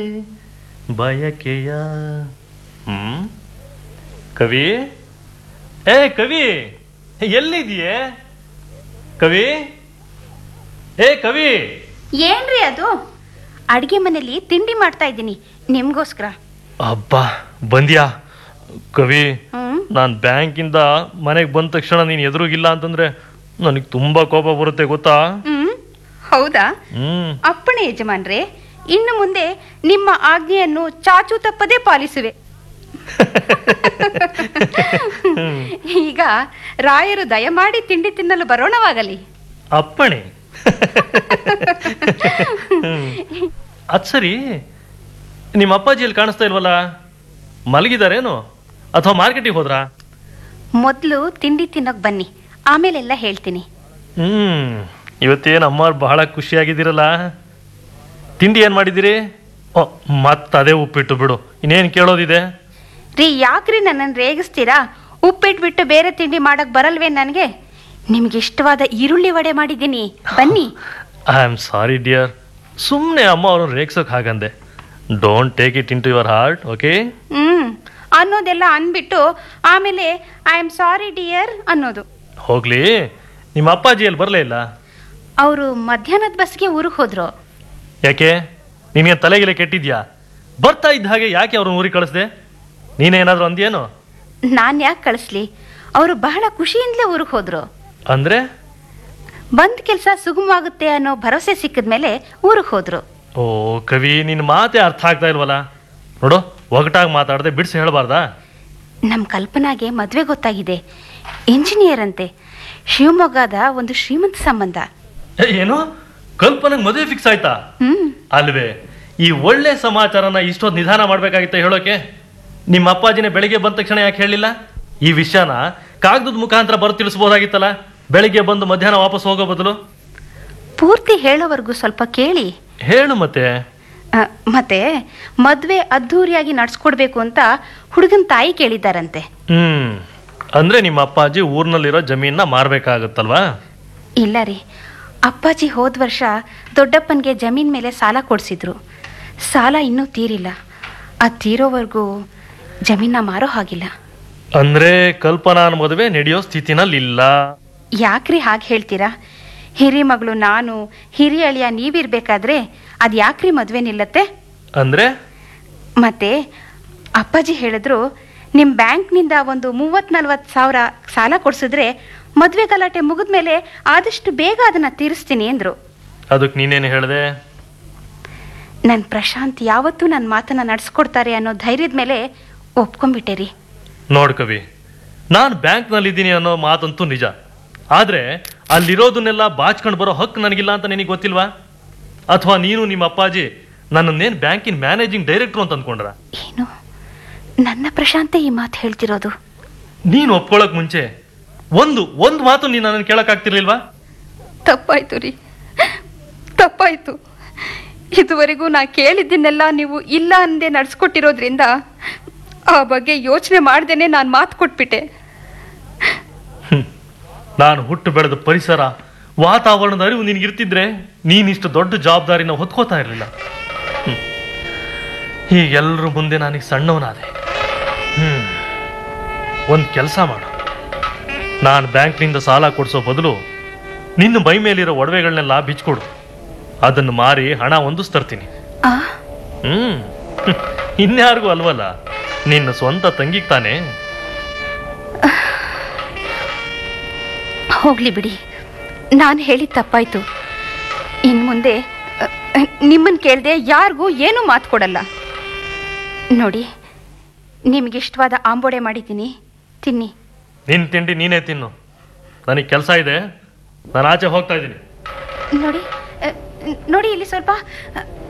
ಬಯಕೆಯ ಹ್ಮ್ ಕವಿ ಏ ಕವಿ ಎಲ್ಲಿದೆಯೇ ಕವಿ ಏ ಕವಿ ಏನ್ರಿ ಅದು ಅಡಿಗೆ ಮನೇಲಿ ತಿಂಡಿ ಮಾಡ್ತಾ ಇದ್ದೀನಿ ನಿಮ್ಗೋಸ್ಕರ ಅಬ್ಬಾ ಬಂದ್ಯಾ ಕವಿ ಹ್ಮ್ ನಾನು ಬ್ಯಾಂಕಿಂದ ಮನೆಗೆ ಬಂದ ತಕ್ಷಣ ನೀನು ಎದುರುಗಿಲ್ಲ ಅಂತಂದ್ರೆ ನನಗೆ ತುಂಬಾ ಕೋಪ ಬರುತ್ತೆ ಗೊತ್ತಾ ಹ್ಮ್ ಹೌದಾ ಹ್ಮ್ ಅಪ್ಪಣೆ ಯಜಮಾನ್ರೆ ಇನ್ನು ಮುಂದೆ ನಿಮ್ಮ ಆಜ್ಞೆಯನ್ನು ಚಾಚು ತಪ್ಪದೇ ಪಾಲಿಸುವೆ ಈಗ ರಾಯರು ದಯಮಾಡಿ ತಿಂಡಿ ತಿನ್ನಲು ಬರೋಣವಾಗಲಿ ಅಪ್ಪಣೆ ಅದ್ ಸರಿ ನಿಮ್ಮ ಅಪ್ಪಾಜಿ ಇಲ್ಲಿ ಕಾಣಿಸ್ತಾ ಇಲ್ವಲ್ಲ ಮಲಗಿದಾರೇನು ಅಥವಾ ಮಾರ್ಕೆಟಿಗೆ ಹೋದ್ರಾ ಮೊದಲು ತಿಂಡಿ ತಿನ್ನೋಕ್ ಬನ್ನಿ ಆಮೇಲೆಲ್ಲ ಹೇಳ್ತೀನಿ ಹ್ಮ್ ಇವತ್ತೇನು ಅಮ್ಮವ್ರು ಬಹಳ ಖುಷಿಯಾಗಿದ್ದೀರಲ್ಲ ತಿಂಡಿ ಏನ್ ಮಾಡಿದ್ದೀರಿ ಓ ಮತ್ತ ಅದೇ ಉಪ್ಪಿಟ್ಟು ಬಿಡು ಇನ್ನೇನು ಕೇಳೋದಿದೆ ರೀ ಯಾಕ್ರಿ ನನ್ನನ್ನು ರೇಗಿಸ್ತೀರಾ ಉಪ್ಪಿಟ್ಬಿಟ್ಟು ಬೇರೆ ತಿಂಡಿ ಮಾಡಕ್ ಬರಲ್ವೇ ನನಗೆ ನಿಮ್ಗೆ ಇಷ್ಟವಾದ ಈರುಳ್ಳಿ ವಡೆ ಮಾಡಿದ್ದೀನಿ ಬನ್ನಿ ಐ ಆಮ್ ಸಾರಿ ಡಿಯರ್ ಸುಮ್ಮನೆ ಅಮ್ಮ ಅವ್ರನ್ನ ರೇಗ್ಸೋಕೆ ಹಾಗಂದೆ don't take it into your heart okay hmm ಅನ್ನೋದೆಲ್ಲ ಅಂದ್ಬಿಟ್ಟು ಆಮೇಲೆ ಐ ಆಮ್ ಸಾರಿ ಡಿಯರ್ ಅನ್ನೋದು ಹೋಗ್ಲಿ ನಿಮ್ಮ ಅಪ್ಪಾಜಿ ಅಲ್ಲಿ ಬರಲೇ ಇಲ್ಲ ಅವರು ಮಧ್ಯಾಹ್ನದ ಬಸ್ಗೆ ಊರಿಗೆ ಹೋದ್ರು ಯಾಕೆ ನಿನಗೆ ತಲೆಗಿಲೆ ಕೆಟ್ಟಿದ್ಯಾ ಬರ್ತಾ ಇದ್ದ ಹಾಗೆ ಯಾಕೆ ಅವ್ರನ್ನ ಊರಿಗೆ ಕಳಿಸ್ದೆ ನೀನೇನಾದ್ರೂ ಅಂದ್ಯೇನು ನಾನು ಯಾಕೆ ಕಳಿಸ್ಲಿ ಅವರು ಬಹಳ ಖುಷಿಯಿಂದಲೇ ಊರಿಗೆ ಹೋದ್ರು ಅಂದ್ರೆ ಬಂದ್ ಕೆಲಸ ಸುಗಮವಾಗುತ್ತೆ ಅನ್ನೋ ಭರವಸೆ ಸಿಕ್ಕಿದ್ಮೇಲೆ ಊರಿಗೆ ಹೋದ್ರು ಓ ಕವಿ ನಿನ್ನ ಮಾತೇ ಅರ್ಥ ಆಗ್ತಾ ಇಲ್ವಲ್ಲ ನೋಡು ಒಗಟಾಗಿ ಮಾತಾಡದೆ ಬಿಡಿಸಿ ಹೇಳಬಾರ್ದಾ ನಮ್ಮ ಕಲ್ಪನಾಗೆ ಮದುವೆ ಗೊತ್ತಾಗಿದೆ ಇಂಜಿನಿಯರ್ ಅಂತೆ ಶಿವಮೊಗ್ಗದ ಒಂದು ಶ್ರೀಮಂತ ಸಂಬಂಧ ಏ, ಏನು ಕಲ್ಪನೆಗೆ ಮದುವೆ ಫಿಕ್ಸ್ ಆಯ್ತಾ ಹ್ಮ್ ಅಲ್ವೇ ಈ ಒಳ್ಳೆ ಸಮಾಚಾರನ ಇಷ್ಟೊಂದು ನಿಧಾನ ಮಾಡ್ಬೇಕಾಗಿತ್ತ ಹೇಳೋಕೆ ನಿಮ್ಮ ಅಪ್ಪಾಜಿನೇ ಬೆಳಿಗ್ಗೆ ಬಂದ ತಕ್ಷಣ ಯಾಕೆ ಹೇಳಿಲ್ಲ ಈ ವಿಷಯನ ಕಾಗದದ ಮುಖಾಂತರ ಬರೋ ತಿಳಿಸ್ಬೋದಾಗಿತ್ತಲ್ಲ ಬೆಳಿಗ್ಗೆ ಬಂದು ಮಧ್ಯಾಹ್ನ ವಾಪಸ್ ಹೋಗೋ ಬದಲು ಪೂರ್ತಿ ಹೇಳೋವರೆಗೂ ಸ್ವಲ್ಪ ಕೇಳಿ ಹೇಳು ಮತ್ತೆ ಆ, ಮತ್ತೆ ಮದುವೆ ಅದ್ಧೂರಿಯಾಗಿ ನಡ್ಸ್ಕೊಡ್ಬೇಕು ಅಂತ ಹುಡುಗನ ತಾಯಿ ಕೇಳಿದ್ದಾರಂತೆ ಹ್ಮ್ ಅಂದ್ರೆ ನಿಮ್ಮ ಅಪ್ಪಾಜಿ ಊರ್ನಲ್ಲಿರೋ ಜಮೀನ ಮಾರ್ಬೇಕಾಗತ್ತಲ್ವಾ ಇಲ್ಲ ರೀ ಅಪ್ಪಾಜಿ ಹೋದ ವರ್ಷ ದೊಡ್ಡಪ್ಪನಿಗೆ ಜಮೀನ್ ಮೇಲೆ ಸಾಲ ಕೊಡಿಸಿದ್ರು ಸಾಲ ಇನ್ನೂ ತೀರಿಲ್ಲ ಅದು ತೀರೋವರೆಗೂ ಜಮೀನ ಮಾರೋ ಹಾಗಿಲ್ಲ ಅಂದ್ರೆ ಕಲ್ಪನಾನ ಮದುವೆ ನಡೆಯೋ ಸ್ಥಿತಿನಲ್ಲಿ ಇಲ್ಲ ಯಾಕ್ರಿ ಹಾಗೆ ಹೇಳ್ತೀರಾ ಹಿರಿ ಮಗಳು ನಾನು ಹಿರಿಯ ಅಳಿಯ ನೀವಿರ್ಬೇಕಾದ್ರೆ ಅದು ಯಾಕ್ರಿ ಮದುವೆ ನಿಲ್ಲತ್ತೆ ಅಂದ್ರೆ ಮತ್ತೆ ಅಪ್ಪಾಜಿ ಹೇಳಿದ್ರು ನಿಮ್ಮ ಬ್ಯಾಂಕ್ನಿಂದ ಒಂದು ಮೂವತ್ತು ನಲ್ವತ್ತು ಸಾವಿರ ಸಾಲ ಕೊಡಿಸಿದ್ರೆ ಮದುವೆ ಗಲಾಟೆ ಮುಗಿದ್ಮೇಲೆ ಆದಷ್ಟು ಬೇಗ ಅದನ್ನು ತೀರಿಸ್ತೀನಿ ಅಂದರು ಅದಕ್ಕೆ ನೀನೇನು ಹೇಳಿದೆ ನನ್ನ ಪ್ರಶಾಂತ್ ಯಾವತ್ತೂ ನನ್ನ ಮಾತನ್ನು ನಡೆಸ್ಕೊಡ್ತಾರೆ ಅನ್ನೋ ಧೈರ್ಯದ ಮೇಲೆ ಒಪ್ಕೊಂಡ್ಬಿಟ್ಟೆ ರೀ ನೋಡ್ ಕವಿ ನಾನು ಬ್ಯಾಂಕ್ನಲ್ಲಿದ್ದೀನಿ ಅನ್ನೋ ಮಾತಂತೂ ನಿಜ ಆದ್ರೆ ಅಲ್ಲಿರೋದನ್ನೆಲ್ಲ ಬಾಚ್ಕೊಂಡು ಬರೋ ಹಕ್ಕು ನನಗಿಲ್ಲ ಅಂತ ನಿನಗೆ ಗೊತ್ತಿಲ್ವಾ ಅಥವಾ ನೀನು ನಿಮ್ಮ ಅಪ್ಪಾಜಿ ನನ್ನನ್ನೇನು ಬ್ಯಾಂಕಿನ ಮ್ಯಾನೇಜಿಂಗ್ ಡೈರೆಕ್ಟ್ರು ಅಂತ ಅಂದ್ಕೊಂಡ್ರ ಏನು ನನ್ನ ಪ್ರಶಾಂತೆ ಈ ಮಾತು ಹೇಳ್ತಿರೋದು ನೀನು ಒಪ್ಕೊಳ್ಳೋಕೆ ಮುಂಚೆ ಒಂದು ಒಂದು ಮಾತು ನೀನು ನನ್ನನ್ನು ಕೇಳೋಕ್ಕಾಗ್ತಿರ್ಲಿಲ್ವಾ ತಪ್ಪಾಯ್ತು ರೀ ತಪ್ಪಾಯ್ತು ಇದುವರೆಗೂ ನಾ ಕೇಳಿದ್ದನ್ನೆಲ್ಲ ನೀವು ಇಲ್ಲ ಅಂದೆ ನಡೆಸ್ಕೊಟ್ಟಿರೋದ್ರಿಂದ ಆ ಬಗ್ಗೆ ಯೋಚನೆ ಮಾಡ್ದೇನೆ ನಾನು ಮಾತು ಕೊಟ್ಬಿಟ್ಟೆ ಹ್ಮ್. ನಾನು ಹುಟ್ಟು ಬೆಳೆದ ಪರಿಸರ ವಾತಾವರಣದ ಅರಿವು ನಿನಗಿರ್ತಿದ್ರೆ ನೀನಿಷ್ಟು ದೊಡ್ಡ ಜವಾಬ್ದಾರಿನ ಹೊತ್ಕೋತಾ ಇರಲಿಲ್ಲ ಹೀಗೆಲ್ಲರೂ ಮುಂದೆ ನನಗೆ ಸಣ್ಣವನಾದೆ ಹ್ಮ್ ಒಂದು ಕೆಲಸ ಮಾಡು ನಾನು ಬ್ಯಾಂಕ್ನಿಂದ ಸಾಲ ಕೊಡಿಸೋ ಬದಲು ನಿನ್ನ ಮೈ ಮೇಲಿರೋ ಒಡವೆಗಳನ್ನೆಲ್ಲ ಬಿಚ್ಕೊಡು ಅದನ್ನು ಮಾರಿ ಹಣ ಹೊಂದಿಸ್ತರ್ತೀನಿ ಆ ಹ್ಮ್ ಇನ್ಯಾರಿಗೂ ಅಲ್ವಲ್ಲ ನಿನ್ನ ಸ್ವಂತ ತಂಗಿಗೆ ತಾನೇ ಹೋಗ್ಲಿ ಬಿಡಿ ನಾನು ಹೇಳಿದ ತಪ್ಪಾಯ್ತು ಇನ್ನು ಮುಂದೆ ನಿಮ್ಮನ್ನು ಕೇಳದೆ ಯಾರಿಗೂ ಏನೂ ಮಾತು ಕೊಡಲ್ಲ ನೋಡಿ ನಿಮ್ಗೆ ಇಷ್ಟವಾದ ಆಂಬೋಡೆ ಮಾಡಿದ್ದೀನಿ ತಿನ್ನಿ ನಿನ್ನ ತಿಂಡಿ ನೀನೇ ತಿನ್ನು ನನಗೆ ಕೆಲಸ ಇದೆ ನಾನು ಆಚೆ ಹೋಗ್ತಾ ಇದ್ದೀನಿ ನೋಡಿ ಅ, ನೋಡಿ ಇಲ್ಲಿ ಸ್ವಲ್ಪ ಅ,